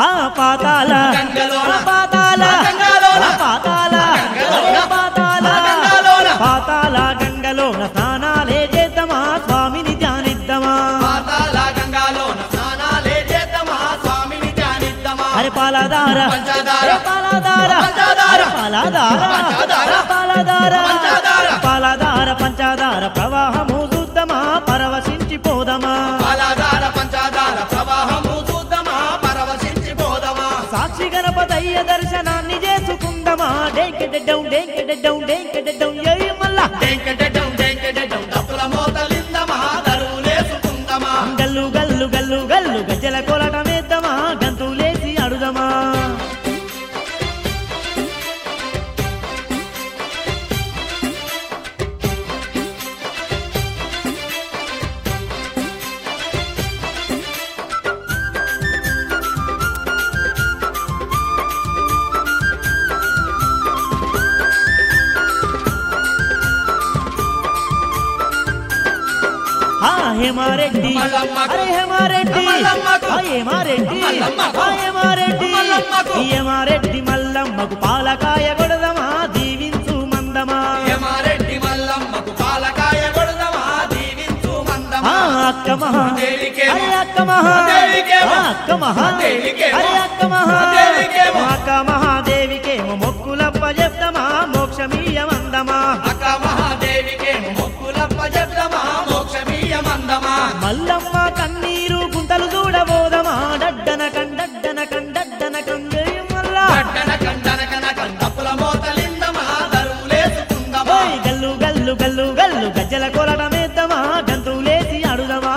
ఆ పాతాల గంగలోన. ఆ పాతాల గంగలోన. ఆ పాతాల గంగలోన. ఆ పాతాల గంగలోన. పాతాల గంగలోన స్నానాలే చేద్దామా స్వామిని ధ్యానిద్దామా పాతాళ గంగాలోన స్నానాలే చేద్దామా స్వామిని ధ్యానిద్దామా అరే పాలదార పంచదార. అరే పాలదార పంచదార. అరే పాలదార పంచదార. అరే పాలదార పంచదార. పాలదార పంచదార ప్రవాహము చూద్దామా పరవశించిపోదమా పాలాధార పంచాధార ప్రవాహము చూద్దామా పరవశించిపోదమా సాక్షి గణపతయ్య దర్శనాన్ని చేసుకుందామా డేంకెడెడ్డం డేంకెడెడ్డం డేంకెడెడ్డం ఏయ్ మల్లా డెంకెడెడ్డం డెంకెడెడ్డం డప్పుల మోతలిందమా దరువులేసుకుందమా గల్లు గల్లు గల్లు గల్లు గజ్జల కొలటమేద్దామా గంతులేసి అడుదమా ఆ హేమారెడ్డి మల్లమ్మకు. అరే హేమారెడ్డి మల్లమ్మకు. ఆ హేమారెడ్డి మల్లమ్మకు. ఆ హేమారెడ్డి మల్లమ్మకు. ఈ హేమారెడ్డి మల్లమ్మకు పాలకాయ కొడదమా దీవించు మందమా యమారెడ్డి మల్లమ్మకు పాలకాయ కొడదమా దీవించు ఆ మందమా అక్క మహా దేవికేమో. అరే అక్క మహా దేవికేమో. ఆ అక్క మహా దేవికేమో. అరే అక్క మహా దేవికేమో. అక్క మహాదేవికేమో మొక్కులప్ప చెప్తామా మోక్షమీయమందమా అక్క మహాదేవికేమో మొక్కులప్ప చెప్దమా మోక్షమీయ మందమా మల్లమ్మ కన్నీరు గుంతలు చూడబోదమా డడ్డన కండడ్డన కండడ్డన కంజయ మల్లా కట్టన కండన కనక డప్పుల మోతలిందమా దరువులేసుకుందమా ఓయ్ గల్లు గల్లు గల్లు గల్లు గజ్జల కొలటమేద్దామా గంతులేసి అడుదమా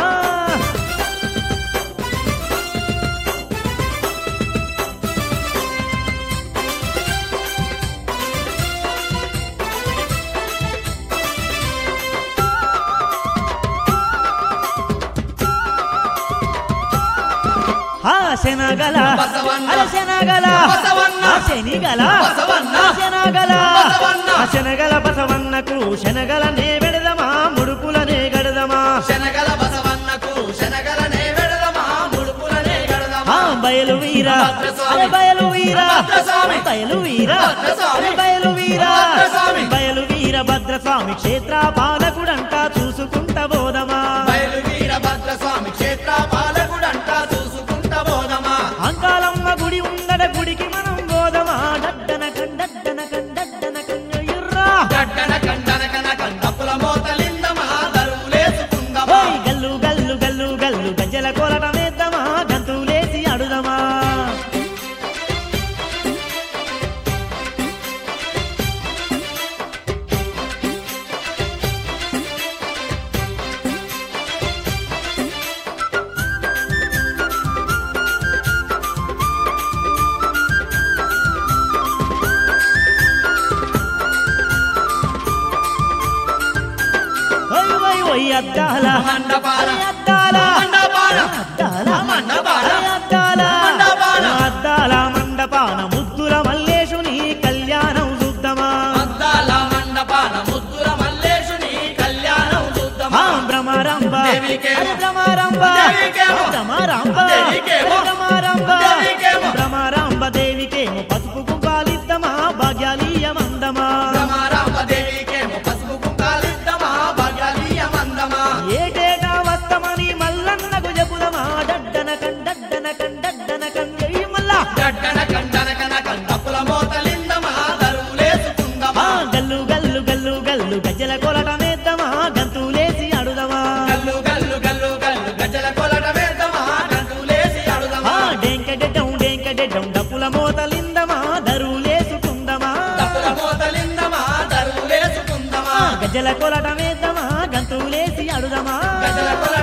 ఆ శనగల బసవన్న. అరే శనగల బసవన్న. ఆ శనిగల బసవన్న. ఆ శనగల బసవన్న. ఆ శనగల బసవన్నకు శనగలనే పెడదమా ముడుపులనే గడదమా శనగల బసవన్నకు శనగలనే వెడదమా ముడుపులనే ఆ గడదమా బయలు వీర భద్రస్వామి. అరే బయలు వీర భద్రస్వామి. బయలు వీర భద్రస్వామి. అరే బయలు వీర భద్రస్వామి. బయలు వీర భద్రస్వామి క్షేత్ర పాలకుడంట చూసుకుంట బోధమా బయలు వీర భద్రస్వామి క్షేత్ర పాలకుడంట చూసుకుంట బోధమా అంకాలమ్మ గుడి ఉందడ గుడికి మనం బోధమా డడ్డన కండడ్డన కండడ్డన కంజయుర్రా గడ్డన కండన కనక డప్పుల మోతలిందమా దరువులేసుకుందమా ఓయ్ గల్లు గల్లు గల్లు గల్లు గజ్జల కొలటమేద్దామా గంతులేసి అడుదమా ఓయ్ ఓయ్ ఓయ్ అద్దాల మండపాల అరే అద్దాల మండపాల అద్దాల మండపాల అరే అద్దాల మండపాల అద్దాల మండపాన ముద్దుల మల్లేశుని కళ్యాణం చూద్దామా అద్దాల మండపాన ముద్దుల మల్లేశుని కళ్యాణం చూద్దామా ఆ భ్రమరాంబ దేవికేమో. అరే భ్రమరాంబ దేవికేమో. భ్రమరాంబ దేవికేమో. అరే భ్రమరాంబ దేవికేమో. భ్రమరాంబ దేవికేమో పసుపు కుంకాలిద్దమా భాగ్యాలీయమందమా రమారామ దేవికేమో పసుపు కుంకాలిద్దమా భాగ్యాలీయమందమా ఏటేటా వస్తమని మల్లన్నకు చెబుదమా డడ్డన కండడ్డన కండడ్డన కంజయి మల్లా గడ్డన కండన కనక డప్పుల మోతలిందమా దరువులేసుకుందమా ఆ గల్లు గల్లు గల్లు గల్లు గజ్జల కొలటమేద్దామా గంతులేసి అడుదమా గల్లు గల్లు గల్లు గల్లు గజల కొలట వేద్దామా గంతులేసి ఆ అడుదమా డెంకెడెడ్డం డెంకెడెడ్డం డప్పుల మోతలిందమా దరువులేసుకుందమా డప్పుల మోతలిందమా దరువులేసుకుందమా గజ్జల కొలటమేద్దామా గంతులేసి అడుదమా గజల కొల